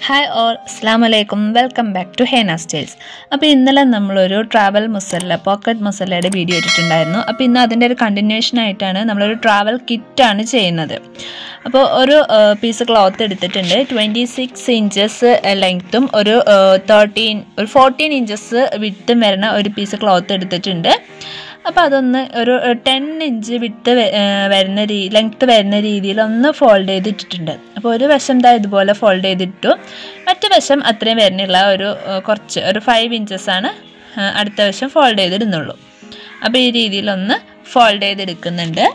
hi all അസ്സാം വലൈക്കും welcome back to Hena styles അപ്പോൾ ഇന്നലെ നമ്മളൊരു ട്രാവൽ മുസല്ല പോക്കറ്റ് മുസല്ലയുടെ വീഡിയോ ഇട്ടിട്ടുണ്ടായിരുന്നു അപ്പോൾ ഇന്ന് അതിൻ്റെ ഒരു കണ്ടിന്യൂഷൻ ആയിട്ടാണ് നമ്മളൊരു ട്രാവൽ കിറ്റാണ് ചെയ്യുന്നത് അപ്പോൾ ഒരു പീസ് ക്ലോത്ത് എടുത്തിട്ടുണ്ട് ട്വൻറ്റി സിക്സ് ഇഞ്ചസ് ലെങ്ത്തും ഒരു തേർട്ടീൻ ഒരു ഫോർട്ടീൻ ഇഞ്ചസ് വിട്ടും വരുന്ന ഒരു പീസ് ക്ലോത്ത് എടുത്തിട്ടുണ്ട് അപ്പോൾ അതൊന്ന് ഒരു ടെൻ ഇഞ്ച് വിട്ട് വരുന്ന രീ ലെങ്ത്ത് വരുന്ന രീതിയിൽ ഒന്ന് ഫോൾഡ് ചെയ്തിട്ടിട്ടുണ്ട് അപ്പോൾ ഒരു വശം ദാ ഇതുപോലെ ഫോൾഡ് ചെയ്തിട്ടു മറ്റു വശം അത്രയും വരുന്നില്ല ഒരു കുറച്ച് ഒരു ഫൈവ് ഇഞ്ചസ് ആണ് അടുത്ത വശം ഫോൾഡ് ചെയ്തിടുന്നുള്ളൂ അപ്പോൾ ഈ രീതിയിലൊന്ന് ഫോൾഡ് ചെയ്തെടുക്കുന്നുണ്ട്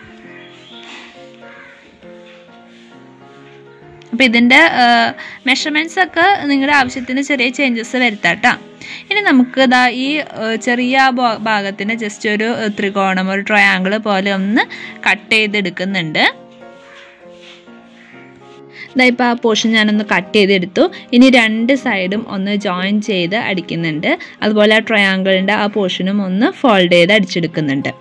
അപ്പോൾ ഇതിൻ്റെ മെഷർമെൻറ്റ്സ് ഒക്കെ നിങ്ങളുടെ ആവശ്യത്തിന് ചെറിയ ചേഞ്ചസ് വരുത്താട്ടോ ഇനി നമുക്ക് ഇതാ ഈ ചെറിയ ഭാഗത്തിന് ജസ്റ്റ് ഒരു ത്രികോണം ഒരു ട്രയാങ്കിൾ പോലെ ഒന്ന് കട്ട് ചെയ്തെടുക്കുന്നുണ്ട് ഇതാ ഇപ്പോൾ ആ പോർഷൻ ഞാനൊന്ന് കട്ട് ചെയ്തെടുത്തു ഇനി രണ്ട് സൈഡും ഒന്ന് ജോയിൻ ചെയ്ത് അടിക്കുന്നുണ്ട് അതുപോലെ ആ ട്രയാങ്കിളിൻ്റെ ആ പോർഷനും ഒന്ന് ഫോൾഡ് ചെയ്ത് അടിച്ചെടുക്കുന്നുണ്ട്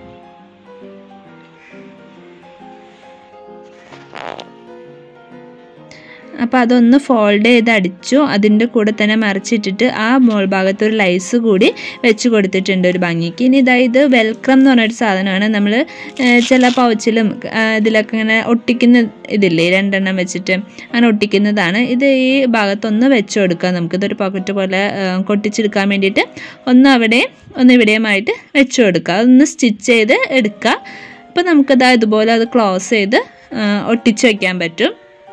അപ്പോൾ അതൊന്ന് ഫോൾഡ് ചെയ്ത് അടിച്ചു അതിൻ്റെ കൂടെ തന്നെ മറിച്ചിട്ടിട്ട് ആ മോൾ ഭാഗത്ത് ഒരു ലൈസ് കൂടി വെച്ച് കൊടുത്തിട്ടുണ്ട് ഒരു ഭംഗിക്ക് ഇനി ഇതാ ഇത് വെൽക്രം എന്ന് പറഞ്ഞൊരു സാധനമാണ് നമ്മൾ ചില പൗച്ചിലും ഇതിലൊക്കെ ഇങ്ങനെ ഒട്ടിക്കുന്ന ഇതില്ലേ രണ്ടെണ്ണം വെച്ചിട്ട് അങ്ങനെ ഒട്ടിക്കുന്നതാണ് ഇത് ഈ ഭാഗത്തൊന്ന് വെച്ച് കൊടുക്കുക നമുക്കിതൊരു പോക്കറ്റ് പോലെ കൊട്ടിച്ചെടുക്കാൻ വേണ്ടിയിട്ട് ഒന്ന് അവിടെ ഒന്ന് ഇവിടെയുമായിട്ട് വെച്ച് കൊടുക്കുക അതൊന്ന് സ്റ്റിച്ച് ചെയ്ത് എടുക്കുക അപ്പോൾ നമുക്കത് ഇതുപോലെ അത് ക്ലോസ് ചെയ്ത് ഒട്ടിച്ച് വയ്ക്കാൻ പറ്റും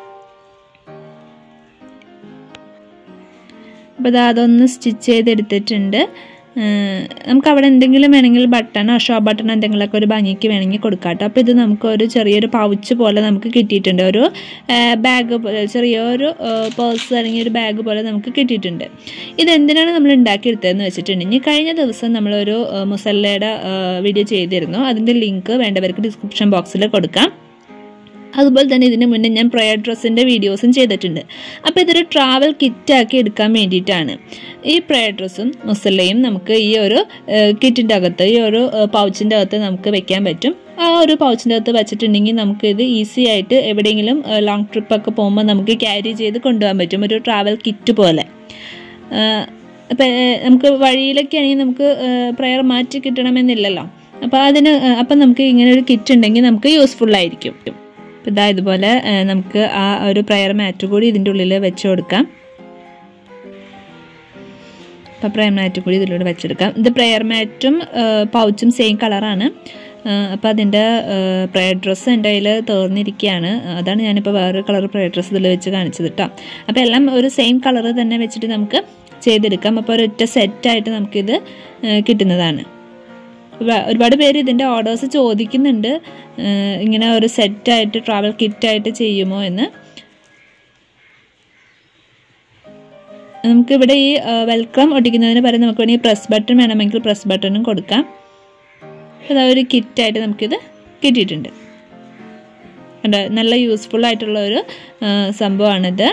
അപ്പോൾ അത് അതൊന്ന് സ്റ്റിച്ച് ചെയ്തെടുത്തിട്ടുണ്ട് നമുക്ക് അവിടെ എന്തെങ്കിലും വേണമെങ്കിൽ ബട്ടണോ ഷോ ബട്ടണോ എന്തെങ്കിലുമൊക്കെ ഒരു ഭംഗിക്ക് വേണമെങ്കിൽ കൊടുക്കാം കേട്ടോ അപ്പോൾ ഇത് നമുക്ക് ഒരു ചെറിയൊരു പൗച്ച് പോലെ നമുക്ക് കിട്ടിയിട്ടുണ്ട് ഒരു ബാഗ് പോലെ ചെറിയൊരു പേഴ്സ് അല്ലെങ്കിൽ ഒരു ബാഗ് പോലെ നമുക്ക് കിട്ടിയിട്ടുണ്ട് ഇതെന്തിനാണ് നമ്മൾ ഉണ്ടാക്കിയെടുത്തതെന്ന് വെച്ചിട്ടുണ്ടെങ്കിൽ കഴിഞ്ഞ ദിവസം നമ്മളൊരു മുസല്ലയുടെ വീഡിയോ ചെയ്തിരുന്നു അതിൻ്റെ ലിങ്ക് വേണ്ടവർക്ക് ഡിസ്ക്രിപ്ഷൻ ബോക്സിൽ കൊടുക്കാം അതുപോലെ തന്നെ ഇതിന് മുന്നേ ഞാൻ പ്രയർ ഡ്രസ്സിൻ്റെ വീഡിയോസും ചെയ്തിട്ടുണ്ട് അപ്പോൾ ഇതൊരു ട്രാവൽ കിറ്റാക്കി എടുക്കാൻ വേണ്ടിയിട്ടാണ് ഈ പ്രയർ ഡ്രസ്സും മുസല്ലയും നമുക്ക് ഈ ഒരു കിറ്റിൻ്റെ അകത്ത് ഈ ഒരു പൗച്ചിൻ്റെ അകത്ത് നമുക്ക് വെക്കാൻ പറ്റും ആ ഒരു പൗച്ചിൻ്റെ അകത്ത് വെച്ചിട്ടുണ്ടെങ്കിൽ നമുക്ക് ഇത് ഈസി ആയിട്ട് എവിടെയെങ്കിലും ലോങ് ട്രിപ്പൊക്കെ പോകുമ്പോൾ നമുക്ക് ക്യാരി ചെയ്ത് കൊണ്ടുപോകാൻ പറ്റും ഒരു ട്രാവൽ കിറ്റ് പോലെ അപ്പം നമുക്ക് വഴിയിലൊക്കെ ആണെങ്കിൽ നമുക്ക് പ്രയർ മാറ്റി കിട്ടണമെന്നില്ലല്ലോ അപ്പോൾ അതിന് അപ്പം നമുക്ക് ഇങ്ങനെ ഒരു കിറ്റ് ഉണ്ടെങ്കിൽ നമുക്ക് യൂസ്ഫുൾ ആയിരിക്കും അപ്പോൾ ഇതാ ഇതുപോലെ നമുക്ക് ആ ഒരു പ്രയർ മാറ്റ് കൂടി ഇതിൻ്റെ ഉള്ളിൽ വെച്ച് കൊടുക്കാം അപ്പോൾ പ്രയർ മാറ്റ് കൂടി ഇതിലൂടെ വെച്ചെടുക്കാം ഇത് പ്രയർ മാറ്റും പൗച്ചും സെയിം കളറാണ് അപ്പോൾ അതിൻ്റെ പ്രയർ ഡ്രസ്സ് എൻ്റെ കയ്യിൽ തീർന്നിരിക്കുകയാണ് അതാണ് ഞാനിപ്പോൾ വേറൊരു കളർ പ്രയർ ഡ്രസ്സ് ഇതിൽ വെച്ച് കാണിച്ചത് കേട്ടോ അപ്പോൾ എല്ലാം ഒരു സെയിം കളർ തന്നെ വെച്ചിട്ട് നമുക്ക് ചെയ്തെടുക്കാം അപ്പോൾ ഒരൊറ്റ സെറ്റായിട്ട് നമുക്കിത് കിട്ടുന്നതാണ് ഒരുപാട് പേര് ഇതിൻ്റെ ഓർഡേഴ്സ് ചോദിക്കുന്നുണ്ട് ഇങ്ങനെ ഒരു സെറ്റായിട്ട് ട്രാവൽ കിറ്റായിട്ട് ചെയ്യുമോ എന്ന് നമുക്കിവിടെ ഈ വെൽക്കം ഒട്ടിക്കുന്നതിന് പകരം നമുക്ക് വേണമെങ്കിൽ പ്രസ് ബട്ടൺ വേണമെങ്കിൽ പ്രസ് ബട്ടണും കൊടുക്കാം അത് ഒരു കിറ്റായിട്ട് നമുക്കിത് കിട്ടിയിട്ടുണ്ട് നല്ല യൂസ്ഫുൾ ആയിട്ടുള്ള ഒരു സംഭവമാണിത്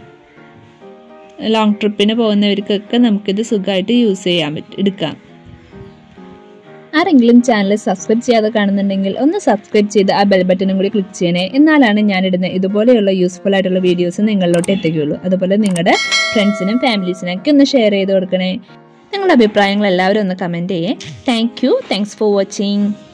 ലോങ് ട്രിപ്പിന് പോകുന്നവർക്കൊക്കെ നമുക്കിത് സുഖമായിട്ട് യൂസ് ചെയ്യാൻ പറ്റും എടുക്കാം ആരെങ്കിലും ചാനൽ സബ്സ്ക്രൈബ് ചെയ്യാതെ കാണുന്നുണ്ടെങ്കിൽ ഒന്ന് സബ്സ്ക്രൈബ് ചെയ്ത് ആ ബെൽ ബട്ടണും കൂടി ക്ലിക്ക് ചെയ്യണേ എന്നാലാണ് ഞാനിടുന്ന ഇതുപോലെയുള്ള യൂസ്ഫുൾ ആയിട്ടുള്ള വീഡിയോസ് നിങ്ങളിലോട്ട് എത്തിക്കുകയുള്ളൂ അതുപോലെ നിങ്ങളുടെ ഫ്രണ്ട്സിനും ഫാമിലീസിനും ഒക്കെ ഒന്ന് ഷെയർ ചെയ്ത് കൊടുക്കണേ നിങ്ങളുടെ അഭിപ്രായങ്ങൾ എല്ലാവരും ഒന്ന് കമൻറ്റ് ചെയ്യേ thank you thanks for watching